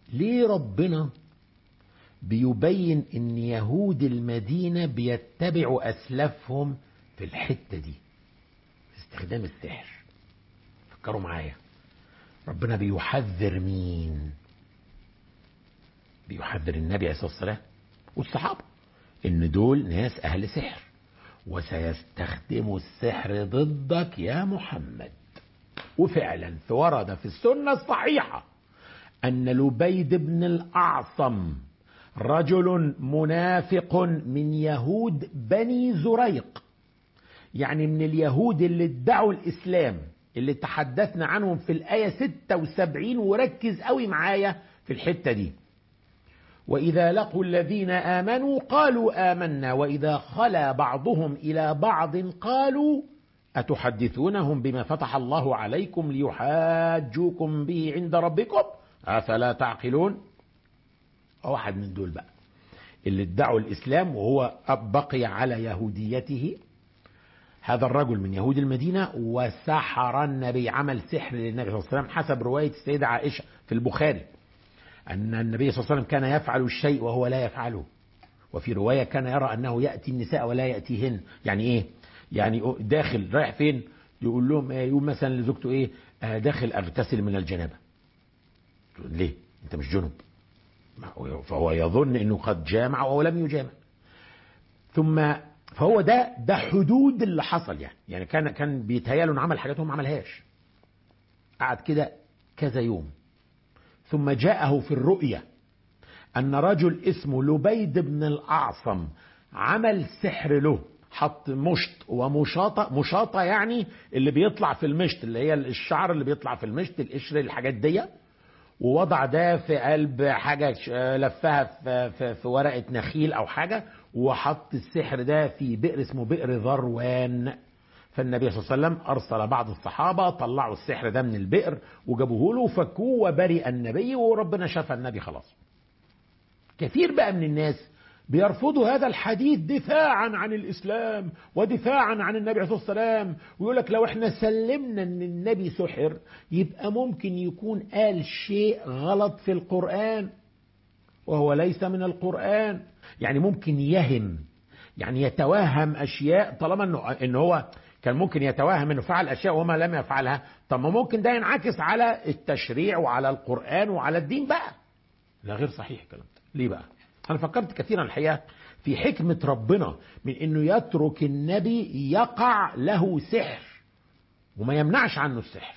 ليه ربنا بيبين ان يهود المدينة بيتبعوا اسلافهم في الحتة دي في استخدام السحر فكروا معايا ربنا بيحذر مين بيحذر النبي عليه الصلاة والسلام والصحابة ان دول ناس اهل سحر وسيستخدموا السحر ضدك يا محمد وفعلا ورد في السنة الصحيحة أن لبيد بن الأعصم رجل منافق من يهود بني زريق يعني من اليهود اللي ادعوا الإسلام اللي تحدثنا عنهم في الآية 76 وركز قوي معايا في الحتة دي وإذا لقوا الذين آمنوا قالوا آمنا وإذا خلا بعضهم إلى بعض قالوا أتحدثونهم بما فتح الله عليكم ليحاجوكم به عند ربكم أفلا تعقلون واحد من دول بقى اللي ادعوا الإسلام وهو بقي على يهوديته هذا الرجل من يهود المدينة وسحر النبي عمل سحر للنبي صلى الله عليه وسلم حسب رواية السيدة عائشة في البخاري أن النبي صلى الله عليه وسلم كان يفعل الشيء وهو لا يفعله وفي رواية كان يرى أنه يأتي النساء ولا يأتيهن يعني إيه يعني داخل رايح فين يقول لهم إيه يقول مثلا لزوجته إيه آه داخل أغتسل من الجنابة ليه أنت مش جنب فهو يظن أنه قد جامع وهو لم يجامع ثم فهو ده ده حدود اللي حصل يعني يعني كان كان بيتهيأله انه عمل حاجات هو ما عملهاش قعد كده كذا يوم ثم جاءه في الرؤيا أن رجل اسمه لبيد بن الأعصم عمل سحر له حط مشط ومشاطة مشاطة يعني اللي بيطلع في المشط اللي هي الشعر اللي بيطلع في المشط القشر الحاجات دي ووضع ده في قلب حاجة لفها في, في, في ورقة نخيل أو حاجة وحط السحر ده في بئر اسمه بئر ذروان فالنبي صلى الله عليه وسلم أرسل بعض الصحابة طلعوا السحر ده من البئر وجابوه له وفكوه وبرئ النبي وربنا شفى النبي خلاص كثير بقى من الناس بيرفضوا هذا الحديث دفاعا عن الإسلام ودفاعا عن النبي عليه الصلاة والسلام ويقول لك لو احنا سلمنا ان النبي سحر يبقى ممكن يكون قال شيء غلط في القرآن وهو ليس من القرآن يعني ممكن يهم يعني يتوهم أشياء طالما انه ان هو كان ممكن يتوهم انه فعل اشياء وما لم يفعلها طب ما ممكن ده ينعكس على التشريع وعلى القرآن وعلى الدين بقى لا غير صحيح الكلام ده ليه بقى انا فكرت كثيرا الحقيقه في حكمه ربنا من انه يترك النبي يقع له سحر وما يمنعش عنه السحر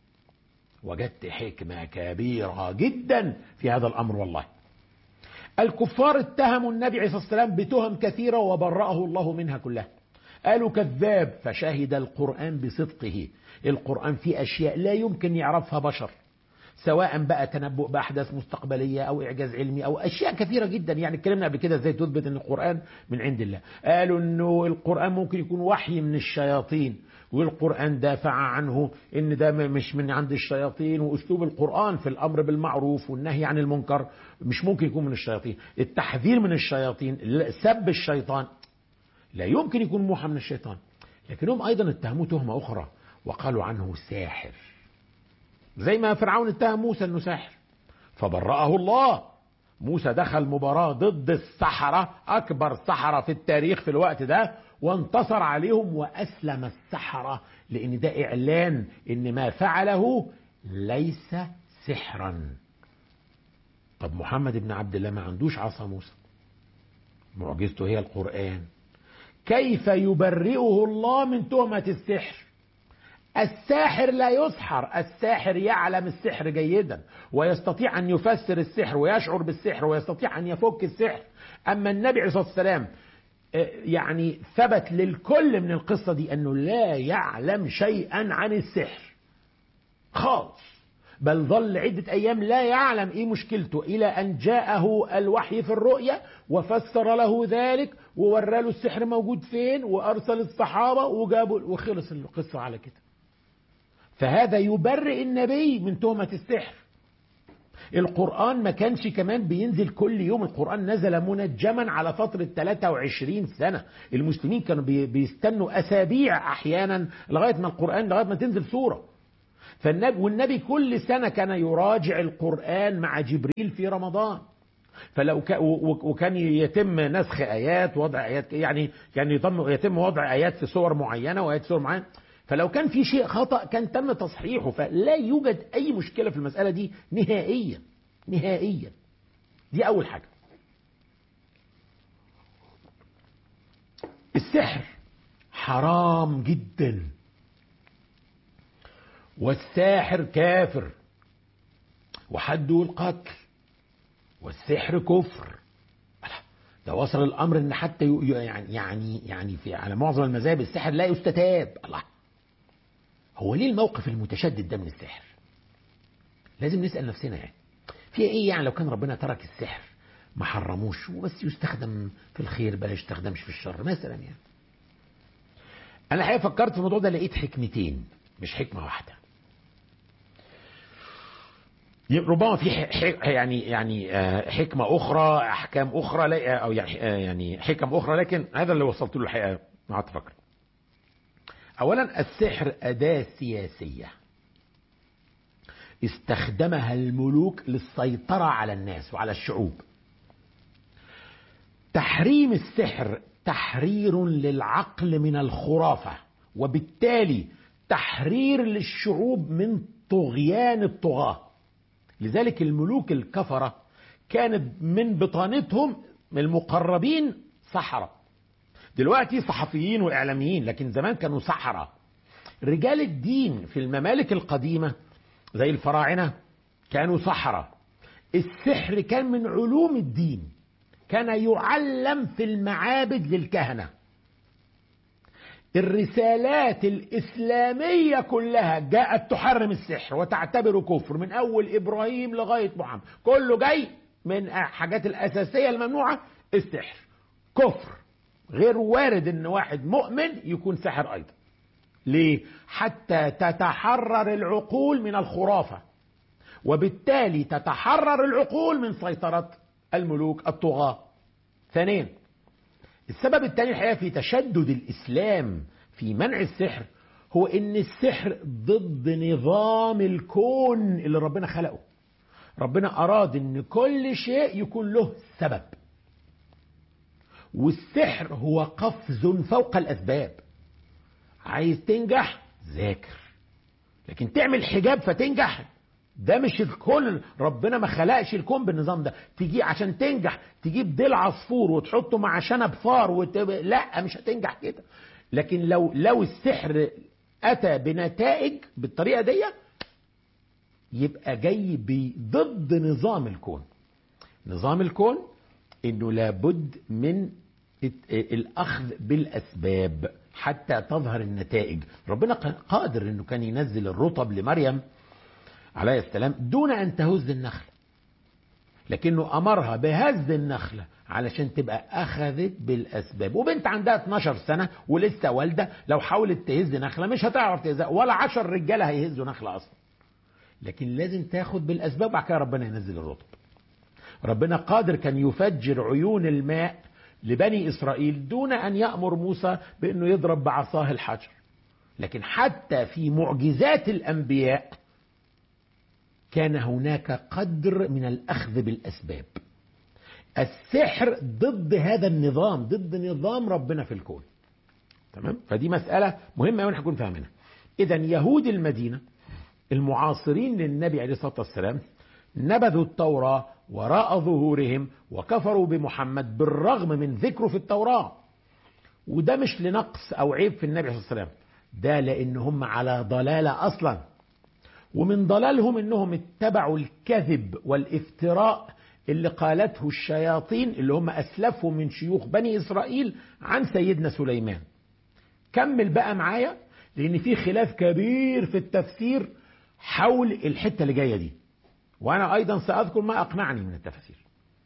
وجدت حكمه كبيره جدا في هذا الامر والله الكفار اتهموا النبي عليه الصلاه والسلام بتهم كثيره وبرأه الله منها كلها قالوا كذاب فشهد القرآن بصدقه القرآن فيه أشياء لا يمكن يعرفها بشر سواء بقى تنبؤ باحداث مستقبليه او اعجاز علمي او اشياء كثيره جدا يعني اتكلمنا قبل كده ازاي تثبت ان القران من عند الله قالوا انه القران ممكن يكون وحي من الشياطين والقران دافع عنه ان ده مش من عند الشياطين واسلوب القران في الامر بالمعروف والنهي عن المنكر مش ممكن يكون من الشياطين التحذير من الشياطين سب الشيطان لا يمكن يكون موحى من الشيطان لكنهم ايضا اتهموه تهمه اخرى وقالوا عنه ساحر زي ما فرعون اتهم موسى انه ساحر فبرأه الله موسى دخل مباراة ضد السحرة أكبر سحرة في التاريخ في الوقت ده وانتصر عليهم وأسلم السحرة لأن ده إعلان إن ما فعله ليس سحرا طب محمد بن عبد الله ما عندوش عصا موسى معجزته هي القرآن كيف يبرئه الله من تهمة السحر الساحر لا يسحر الساحر يعلم السحر جيدا ويستطيع أن يفسر السحر ويشعر بالسحر ويستطيع أن يفك السحر أما النبي عليه الصلاة والسلام يعني ثبت للكل من القصة دي أنه لا يعلم شيئا عن السحر خالص بل ظل عدة أيام لا يعلم إيه مشكلته إلى أن جاءه الوحي في الرؤيا وفسر له ذلك وورى له السحر موجود فين وأرسل الصحابة وجابوا وخلص القصة على كده فهذا يبرئ النبي من تهمة السحر القرآن ما كانش كمان بينزل كل يوم القرآن نزل منجما على فترة 23 سنة المسلمين كانوا بيستنوا أسابيع أحيانا لغاية ما القرآن لغاية ما تنزل سورة فالنبي والنبي كل سنة كان يراجع القرآن مع جبريل في رمضان فلو ك... وكان يتم نسخ ايات وضع ايات يعني كان يتم يتم وضع ايات في صور معينه وايات في صور معينه فلو كان في شيء خطا كان تم تصحيحه فلا يوجد اي مشكله في المساله دي نهائيا نهائيا دي اول حاجه السحر حرام جدا والساحر كافر وحده القتل والسحر كفر ده وصل الامر ان حتى يعني يعني يعني في على معظم المذاهب السحر لا يستتاب الله هو ليه الموقف المتشدد ده من السحر لازم نسال نفسنا يعني في ايه يعني لو كان ربنا ترك السحر ما حرموش وبس يستخدم في الخير بلا يستخدمش في الشر مثلا يعني انا الحقيقه فكرت في الموضوع ده لقيت حكمتين مش حكمه واحده ربما في يعني يعني حكمة أخرى أحكام أخرى أو يعني حكم أخرى لكن هذا اللي وصلت له الحقيقة ما أتفكر أولا السحر أداة سياسية استخدمها الملوك للسيطرة على الناس وعلى الشعوب تحريم السحر تحرير للعقل من الخرافة وبالتالي تحرير للشعوب من طغيان الطغاه لذلك الملوك الكفرة كان من بطانتهم المقربين سحرة دلوقتي صحفيين وإعلاميين لكن زمان كانوا سحرة رجال الدين في الممالك القديمة زي الفراعنة كانوا سحرة السحر كان من علوم الدين كان يعلم في المعابد للكهنة الرسالات الإسلامية كلها جاءت تحرم السحر وتعتبره كفر من أول إبراهيم لغاية محمد كله جاي من حاجات الأساسية الممنوعة السحر كفر غير وارد ان واحد مؤمن يكون ساحر ايضا ليه حتى تتحرر العقول من الخرافة وبالتالي تتحرر العقول من سيطرة الملوك الطغاة ثانيا السبب الثاني الحقيقة في تشدد الإسلام في منع السحر هو ان السحر ضد نظام الكون اللي ربنا خلقه ربنا أراد ان كل شيء يكون له سبب والسحر هو قفز فوق الأسباب عايز تنجح ذاكر لكن تعمل حجاب فتنجح ده مش الكون ربنا ما خلقش الكون بالنظام ده تيجي عشان تنجح تجيب ديل عصفور وتحطه مع شنب فار وتب... لا مش هتنجح كده لكن لو لو السحر اتى بنتائج بالطريقه دي يبقى جاي ضد نظام الكون نظام الكون انه لابد من الاخذ بالاسباب حتى تظهر النتائج ربنا قادر انه كان ينزل الرطب لمريم عليه السلام دون ان تهز النخله لكنه امرها بهز النخله علشان تبقى اخذت بالاسباب وبنت عندها 12 سنه ولسه والده لو حاولت تهز نخله مش هتعرف تهزها ولا 10 رجاله هيهزوا نخله اصلا لكن لازم تاخد بالاسباب وبعد كده ربنا ينزل الرطب ربنا قادر كان يفجر عيون الماء لبني اسرائيل دون ان يامر موسى بانه يضرب بعصاه الحجر لكن حتى في معجزات الانبياء كان هناك قدر من الاخذ بالاسباب السحر ضد هذا النظام ضد نظام ربنا في الكون تمام فدي مساله مهمه قوي نكون فاهمينها اذا يهود المدينه المعاصرين للنبي عليه الصلاه والسلام نبذوا التوراه وراء ظهورهم وكفروا بمحمد بالرغم من ذكره في التوراه وده مش لنقص او عيب في النبي صلى الله عليه وسلم ده لان هم على ضلاله اصلا ومن ضلالهم انهم اتبعوا الكذب والافتراء اللي قالته الشياطين اللي هم اسلفهم من شيوخ بني اسرائيل عن سيدنا سليمان كمل بقى معايا لان في خلاف كبير في التفسير حول الحته اللي جايه دي وانا ايضا ساذكر ما اقنعني من التفاسير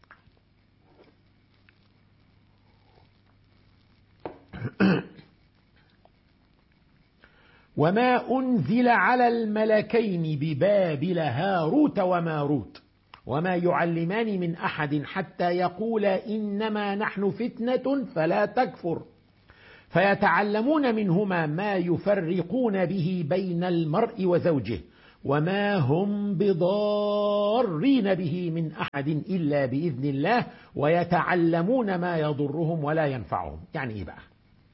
وما انزل على الملكين ببابل هاروت وماروت وما يعلمان من احد حتى يقولا انما نحن فتنه فلا تكفر فيتعلمون منهما ما يفرقون به بين المرء وزوجه وما هم بضارين به من احد الا باذن الله ويتعلمون ما يضرهم ولا ينفعهم يعني ايه بقى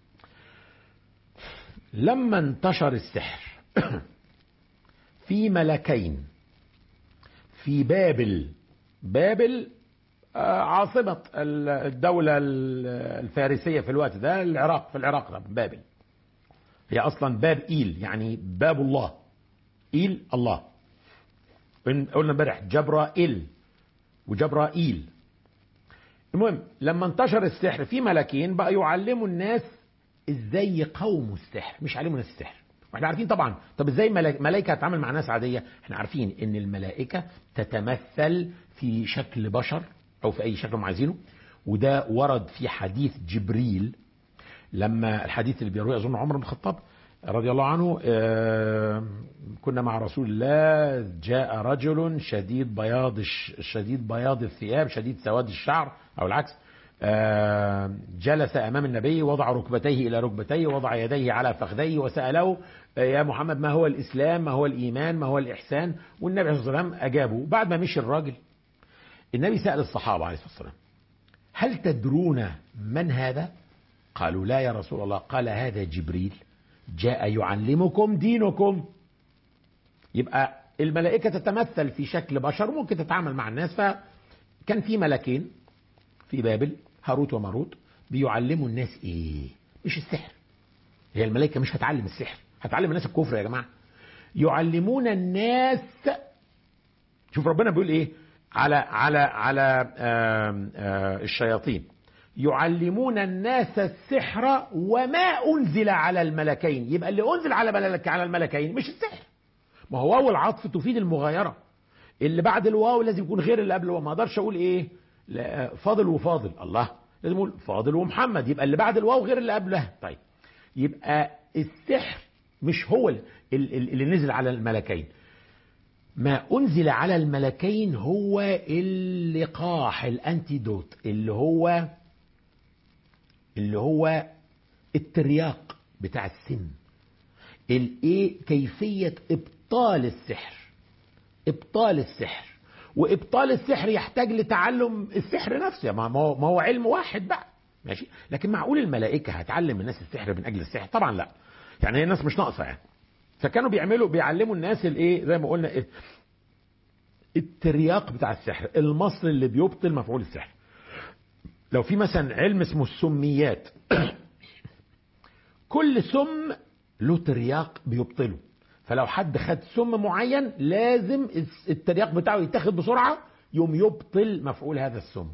لما انتشر السحر في ملكين في بابل بابل عاصمة الدولة الفارسية في الوقت ده العراق في العراق ده بابل هي أصلا باب إيل يعني باب الله إيل الله قلنا امبارح جبرائيل وجبرائيل المهم لما انتشر السحر في ملكين بقى يعلموا الناس ازاي يقاوموا السحر مش يعلموا الناس السحر واحنا عارفين طبعا طب ازاي ملائكه تتعامل مع ناس عاديه احنا عارفين ان الملائكه تتمثل في شكل بشر او في اي شكل هم عايزينه وده ورد في حديث جبريل لما الحديث اللي بيرويه اظن عمر بن الخطاب رضي الله عنه كنا مع رسول الله جاء رجل شديد بياض شديد بياض الثياب شديد سواد الشعر او العكس جلس امام النبي وضع ركبتيه الى ركبتيه وضع يديه على فخذيه وساله يا محمد ما هو الاسلام ما هو الايمان ما هو الاحسان والنبي عليه الصلاه والسلام اجابه بعد ما مشي الراجل النبي سال الصحابه عليه الصلاه والسلام هل تدرون من هذا قالوا لا يا رسول الله قال هذا جبريل جاء يعلمكم دينكم يبقى الملائكه تتمثل في شكل بشر ممكن تتعامل مع الناس فكان في ملكين في بابل هاروت وماروت بيعلموا الناس ايه مش السحر هي الملائكه مش هتعلم السحر هتعلم الناس الكفر يا جماعه يعلمون الناس شوف ربنا بيقول ايه على على على آآ آآ الشياطين يعلمون الناس السحر وما انزل على الملكين يبقى اللي انزل على ملك على الملكين مش السحر ما هو واو العطف تفيد المغايره اللي بعد الواو لازم يكون غير اللي قبل ما اقدرش اقول ايه فاضل وفاضل الله لازم اقول فاضل ومحمد يبقى اللي بعد الواو غير اللي قبلها طيب يبقى السحر مش هو اللي نزل على الملكين ما انزل على الملكين هو اللقاح الانتيدوت اللي هو اللي هو الترياق بتاع السم الايه كيفيه ابطال السحر ابطال السحر وابطال السحر يحتاج لتعلم السحر نفسه ما هو ما هو علم واحد بقى ماشي لكن معقول الملائكه هتعلم الناس السحر من اجل السحر طبعا لا يعني هي الناس مش ناقصه يعني فكانوا بيعملوا بيعلموا الناس الايه زي ما قلنا إيه الترياق بتاع السحر المصل اللي بيبطل مفعول السحر لو في مثلا علم اسمه السميات كل سم له ترياق بيبطله فلو حد خد سم معين لازم الترياق بتاعه يتاخد بسرعه يوم يبطل مفعول هذا السم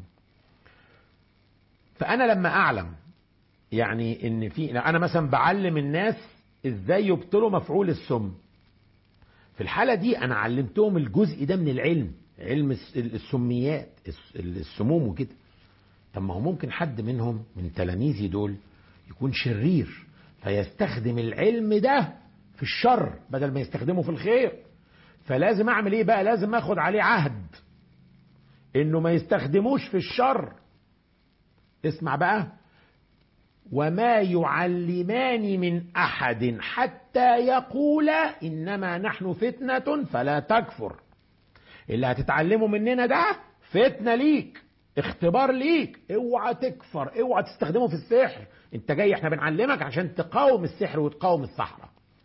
فانا لما اعلم يعني ان في انا مثلا بعلم الناس ازاي يبطلوا مفعول السم في الحاله دي انا علمتهم الجزء ده من العلم علم السميات السموم وكده طب ما هو ممكن حد منهم من تلاميذي دول يكون شرير فيستخدم العلم ده في الشر بدل ما يستخدمه في الخير فلازم اعمل ايه بقى لازم اخد عليه عهد انه ما يستخدموش في الشر اسمع بقى وما يعلمان من احد حتى يقولا انما نحن فتنه فلا تكفر اللي هتتعلمه مننا ده فتنه ليك اختبار ليك اوعى تكفر اوعى تستخدمه في السحر انت جاي احنا بنعلمك عشان تقاوم السحر وتقاوم السحره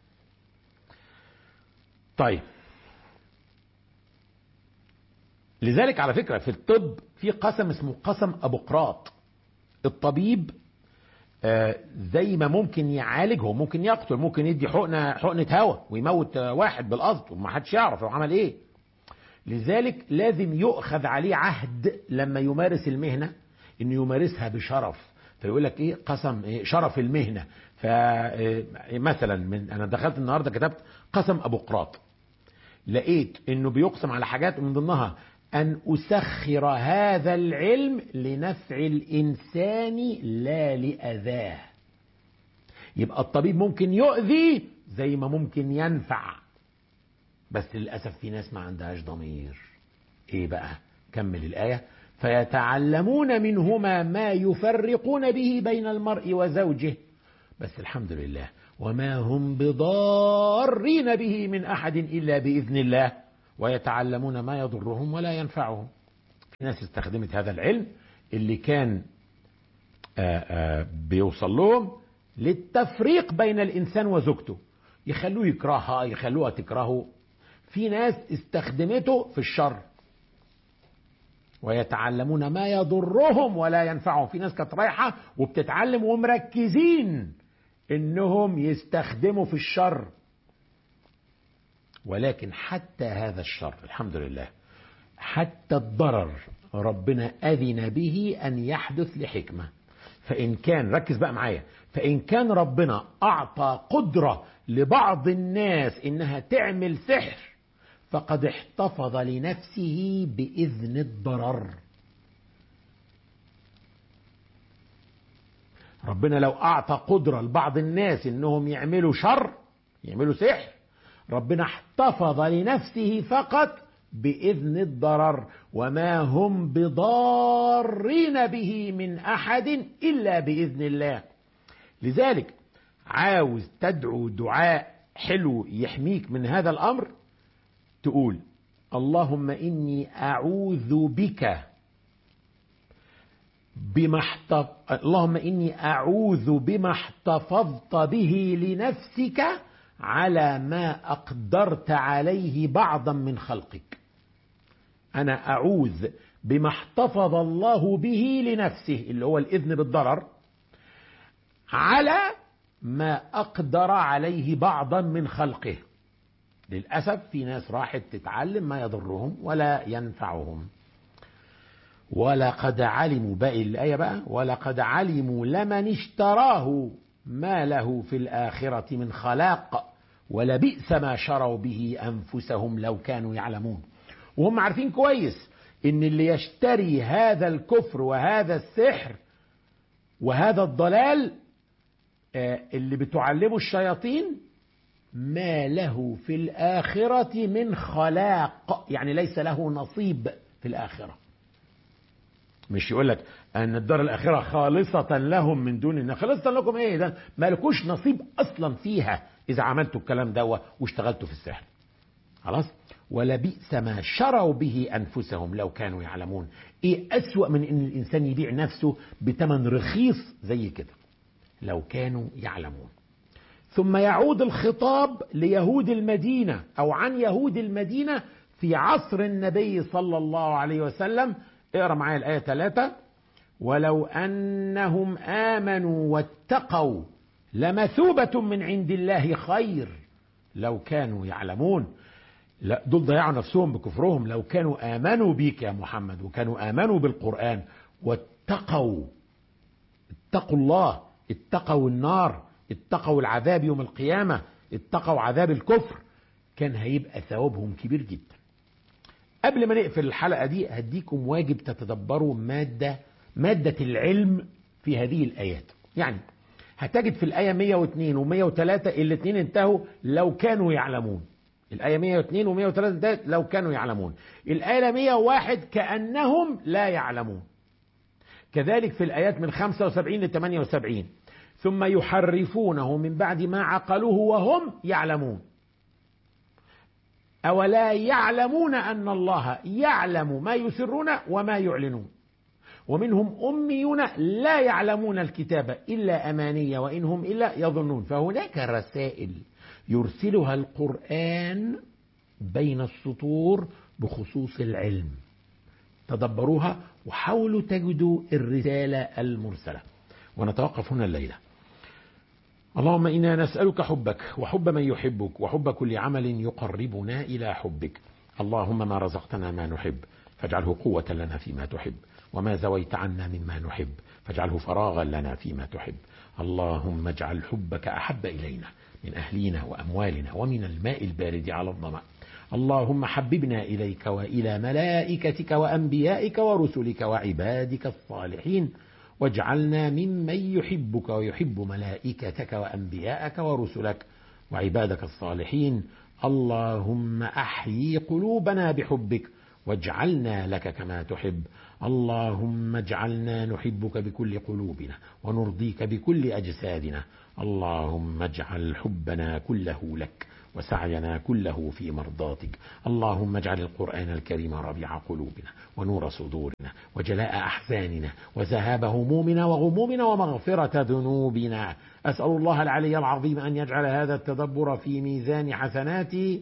طيب لذلك على فكره في الطب في قسم اسمه قسم ابوقراط الطبيب آه زي ما ممكن يعالج هو ممكن يقتل ممكن يدي حقنه حقنه هواء ويموت آه واحد بالقصد وما حدش يعرف هو عمل ايه لذلك لازم يؤخذ عليه عهد لما يمارس المهنه انه يمارسها بشرف فيقول لك ايه قسم إيه شرف المهنه فمثلا من انا دخلت النهارده كتبت قسم ابوقراط لقيت انه بيقسم على حاجات من ضمنها ان اسخر هذا العلم لنفع الانسان لا لاذاه يبقى الطبيب ممكن يؤذي زي ما ممكن ينفع بس للاسف في ناس ما عندهاش ضمير ايه بقى كمل الايه فيتعلمون منهما ما يفرقون به بين المرء وزوجه بس الحمد لله وما هم بضارين به من أحد إلا بإذن الله ويتعلمون ما يضرهم ولا ينفعهم في ناس استخدمت هذا العلم اللي كان آآ آآ بيوصل لهم للتفريق بين الإنسان وزوجته يخلوه يكرهها يخلوها تكرهه في ناس استخدمته في الشر ويتعلمون ما يضرهم ولا ينفعهم في ناس كانت رايحة وبتتعلم ومركزين انهم يستخدموا في الشر ولكن حتى هذا الشر الحمد لله حتى الضرر ربنا أذن به أن يحدث لحكمة فإن كان ركز بقى معايا فإن كان ربنا أعطى قدرة لبعض الناس إنها تعمل سحر فقد احتفظ لنفسه بإذن الضرر ربنا لو أعطى قدرة لبعض الناس إنهم يعملوا شر يعملوا سحر ربنا احتفظ لنفسه فقط بإذن الضرر وما هم بضارين به من أحد إلا بإذن الله لذلك عاوز تدعو دعاء حلو يحميك من هذا الأمر تقول اللهم إني أعوذ بك بما احتف... اللهم إني أعوذ بما احتفظت به لنفسك على ما أقدرت عليه بعضا من خلقك أنا أعوذ بما احتفظ الله به لنفسه اللي هو الإذن بالضرر على ما أقدر عليه بعضا من خلقه للأسف في ناس راحت تتعلم ما يضرهم ولا ينفعهم ولقد علموا باقي الآية بقى ولقد علموا لمن اشتراه ما له في الآخرة من خلاق ولبئس ما شروا به أنفسهم لو كانوا يعلمون وهم عارفين كويس ان اللي يشتري هذا الكفر وهذا السحر وهذا الضلال اللي بتعلمه الشياطين ما له في الآخرة من خلاق يعني ليس له نصيب في الآخرة مش يقول لك أن الدار الآخرة خالصة لهم من دون الناس خالصة لكم إيه ده ما لكوش نصيب أصلا فيها إذا عملتوا الكلام ده واشتغلتوا في السحر خلاص ولبئس ما شروا به أنفسهم لو كانوا يعلمون إيه أسوأ من أن الإنسان يبيع نفسه بتمن رخيص زي كده لو كانوا يعلمون ثم يعود الخطاب ليهود المدينة أو عن يهود المدينة في عصر النبي صلى الله عليه وسلم اقرأ معايا الآية 3 ولو أنهم آمنوا واتقوا لمثوبة من عند الله خير لو كانوا يعلمون لا دول ضيعوا نفسهم بكفرهم لو كانوا آمنوا بيك يا محمد وكانوا آمنوا بالقرآن واتقوا اتقوا الله اتقوا النار اتقوا العذاب يوم القيامة اتقوا عذاب الكفر كان هيبقى ثوابهم كبير جدا قبل ما نقفل الحلقة دي هديكم واجب تتدبروا مادة مادة العلم في هذه الآيات يعني هتجد في الآية 102 و103 الاثنين انتهوا لو كانوا يعلمون الآية 102 و103 انتهت لو كانوا يعلمون الآية 101 كأنهم لا يعلمون كذلك في الآيات من 75 ل 78 ثم يحرفونه من بعد ما عقلوه وهم يعلمون أولا يعلمون أن الله يعلم ما يسرون وما يعلنون ومنهم أميون لا يعلمون الكتاب إلا أمانية وإن هم إلا يظنون فهناك رسائل يرسلها القرآن بين السطور بخصوص العلم تدبروها وحاولوا تجدوا الرسالة المرسلة ونتوقف هنا الليلة اللهم إنا نسألك حبك وحب من يحبك وحب كل عمل يقربنا إلى حبك اللهم ما رزقتنا ما نحب فاجعله قوة لنا فيما تحب وما زويت عنا مما نحب فاجعله فراغا لنا فيما تحب اللهم اجعل حبك أحب إلينا من أهلنا وأموالنا ومن الماء البارد على الظمأ اللهم حببنا إليك وإلى ملائكتك وأنبيائك ورسلك وعبادك الصالحين واجعلنا ممن يحبك ويحب ملائكتك وأنبياءك ورسلك وعبادك الصالحين اللهم أحيي قلوبنا بحبك واجعلنا لك كما تحب اللهم اجعلنا نحبك بكل قلوبنا ونرضيك بكل أجسادنا اللهم اجعل حبنا كله لك وسعينا كله في مرضاتك اللهم اجعل القرآن الكريم ربيع قلوبنا ونور صدورنا وجلاء أحزاننا وذهاب همومنا وغمومنا ومغفرة ذنوبنا أسأل الله العلي العظيم أن يجعل هذا التدبر في ميزان حسناتي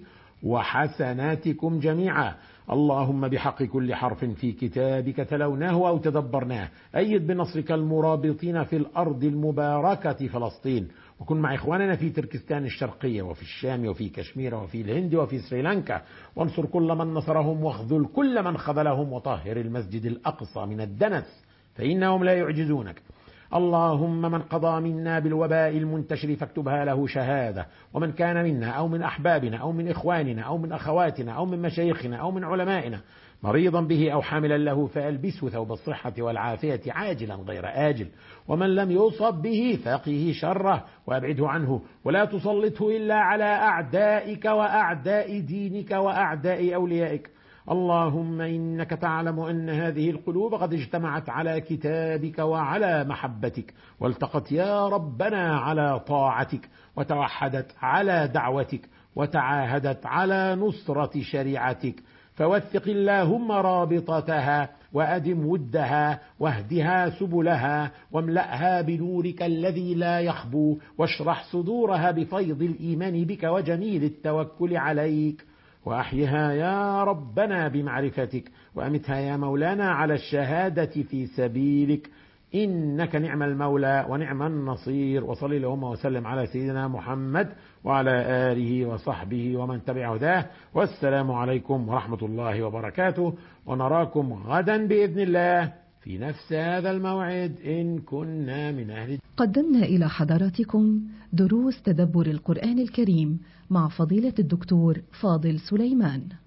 وحسناتكم جميعا اللهم بحق كل حرف في كتابك تلوناه أو تدبرناه أيد بنصرك المرابطين في الأرض المباركة فلسطين وكن مع إخواننا في تركستان الشرقية وفي الشام وفي كشمير وفي الهند وفي سريلانكا وانصر كل من نصرهم واخذل كل من خذلهم وطهر المسجد الأقصى من الدنس فإنهم لا يعجزونك اللهم من قضى منا بالوباء المنتشر فاكتبها له شهادة ومن كان منا أو من أحبابنا أو من إخواننا أو من أخواتنا أو من مشايخنا أو من علمائنا مريضا به أو حاملا له فألبسه ثوب الصحة والعافية عاجلا غير آجل ومن لم يصب به فقه شره وأبعده عنه ولا تسلطه إلا على أعدائك وأعداء دينك وأعداء أوليائك اللهم إنك تعلم أن هذه القلوب قد اجتمعت على كتابك وعلى محبتك والتقت يا ربنا على طاعتك وتوحدت على دعوتك وتعاهدت على نصرة شريعتك فوثق اللهم رابطتها وأدم ودها واهدها سبلها واملأها بنورك الذي لا يخبو واشرح صدورها بفيض الإيمان بك وجميل التوكل عليك وأحيها يا ربنا بمعرفتك وأمتها يا مولانا على الشهادة في سبيلك إنك نعم المولى ونعم النصير وصل اللهم وسلم على سيدنا محمد وعلى آله وصحبه ومن تبع هداه والسلام عليكم ورحمة الله وبركاته ونراكم غدا بإذن الله في نفس هذا الموعد إن كنا من أهل قدمنا إلى حضراتكم دروس تدبر القرآن الكريم مع فضيلة الدكتور فاضل سليمان